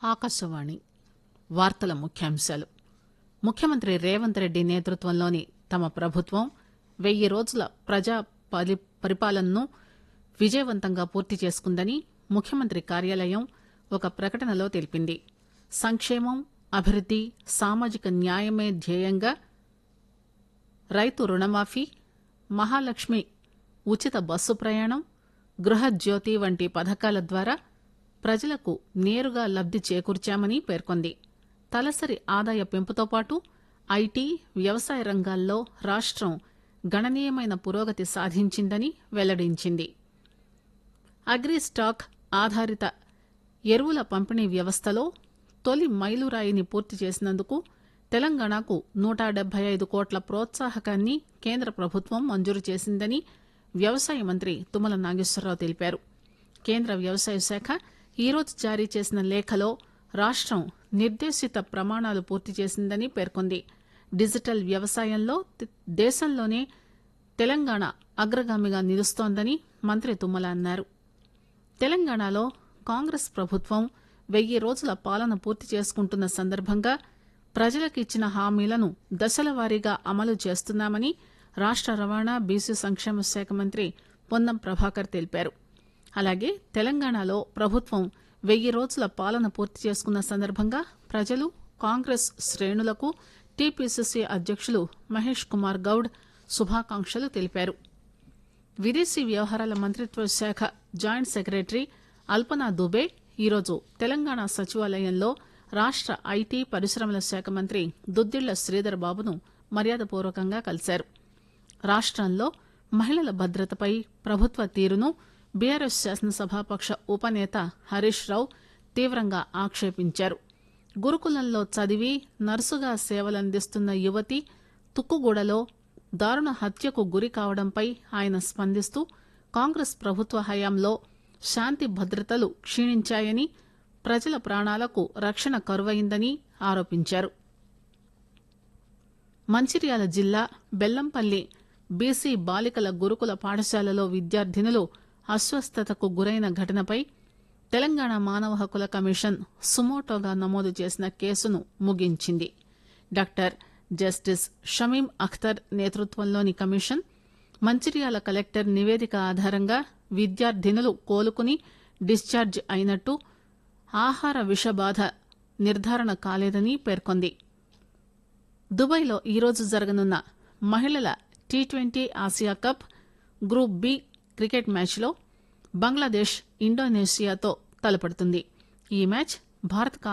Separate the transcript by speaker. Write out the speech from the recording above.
Speaker 1: ఆకాశవాణి వార్తల ముఖ్యాంశాలు ముఖ్యమంత్రి రేవంత్ రెడ్డి నేతృత్వంలోని తమ ప్రభుత్వం వెయ్యి రోజుల ప్రజా పరి- పరిపాలనను విజయవంతంగా పూర్తి చేసుకుందని ముఖ్యమంత్రి కార్యాలయం ఒక ప్రకటనలో తెలిపింది సంక్షేమం అభివృద్ది సామాజిక న్యాయమే ధ్యేయంగా రైతు రుణమాఫీ మహాలక్ష్మి ఉచిత బస్సు ప్రయాణం గృహజ్యోతి వంటి పథకాల ద్వారా ప్రజలకు నేరుగా లబ్ది చేకూర్చామని పేర్కొంది తలసరి ఆదాయ పెంపుతో పాటు ఐటీ వ్యవసాయ రంగాల్లో రాష్టం గణనీయమైన పురోగతి సాధించిందని వెల్లడించింది అగ్రి స్టాక్ ఆధారిత ఎరువుల పంపిణీ వ్యవస్థలో తొలి మైలురాయిని పూర్తి చేసినందుకు తెలంగాణకు నూట డెబ్బై ఐదు కోట్ల ప్రోత్సాహకాన్ని కేంద్ర ప్రభుత్వం మంజూరు చేసిందని వ్యవసాయ మంత్రి తుమ్మల నాగేశ్వరరావు తెలిపారు కేంద్ర వ్యవసాయ శాఖ ఈరోజు జారీ చేసిన లేఖలో రాష్టం నిర్దేశిత ప్రమాణాలు పూర్తి చేసిందని పేర్కొంది డిజిటల్ వ్యవసాయంలో తి- దేశంలోనే తెలంగాణ అగ్రగామిగా నిలుస్తోందని మంత్రి తుమ్మల అన్నారు తెలంగాణలో కాంగ్రెస్ ప్రభుత్వం వెయ్యి రోజుల పాలన పూర్తి చేసుకుంటున్న సందర్భంగా ప్రజలకు ఇచ్చిన హామీలను దశల వారీగా అమలు చేస్తున్నామని రాష్ట రవాణా బీసీ సంక్షేమ శాఖ మంత్రి పొన్నం ప్రభాకర్ తెలిపారు అలాగే తెలంగాణలో ప్రభుత్వం వెయ్యి రోజుల పాలన పూర్తి చేసుకున్న సందర్భంగా ప్రజలు కాంగ్రెస్ శ్రేణులకు టీపీసీసీ అధ్యక్షులు మహేష్ కుమార్ గౌడ్ శుభాకాంక్షలు తెలిపారు విదేశీ వ్యవహారాల మంత్రిత్వ శాఖ జాయింట్ సెక్రటరీ అల్పనా దుబే ఈరోజు తెలంగాణ సచివాలయంలో రాష్ట ఐటీ పరిశ్రమల శాఖ మంత్రి దుద్దిళ్ల శ్రీధర్ బాబును మర్యాదపూర్వకంగా కలిశారు రాష్టంలో మహిళల భద్రతపై ప్రభుత్వ తీరును బీఆర్ఎస్ శాసనసభాపక్ష ఉపనేత హరీష్ రావు తీవ్రంగా ఆక్షేపించారు గురుకులంలో చదివి నర్సుగా సేవలందిస్తున్న యువతి తుక్కుగూడలో దారుణ హత్యకు గురి కావడంపై ఆయన స్పందిస్తూ కాంగ్రెస్ ప్రభుత్వ హయాంలో శాంతి భద్రతలు క్షీణించాయని ప్రజల ప్రాణాలకు రక్షణ కరువైందని ఆరోపించారు మంచిర్యాల జిల్లా బెల్లంపల్లి బీసీ బాలికల గురుకుల పాఠశాలలో విద్యార్థినులు అస్వస్థతకు గురైన ఘటనపై తెలంగాణ మానవ హక్కుల కమిషన్ సుమోటోగా నమోదు చేసిన కేసును ముగించింది డాక్టర్ జస్టిస్ షమీం అఖ్తర్ నేతృత్వంలోని కమిషన్ మంచిర్యాల కలెక్టర్ నివేదిక ఆధారంగా విద్యార్థినులు కోలుకుని డిశ్చార్జ్ అయినట్టు ఆహార విషబాధ నిర్ధారణ కాలేదని పేర్కొంది దుబాయ్లో ఈరోజు జరగనున్న మహిళల T twenty Asia cup group B cricket మ్యాచ్లో బంగ్లాదేశ్ ఇండోనేషియాతో తలపడుతుంది ఈ మ్యాచ్ భారత్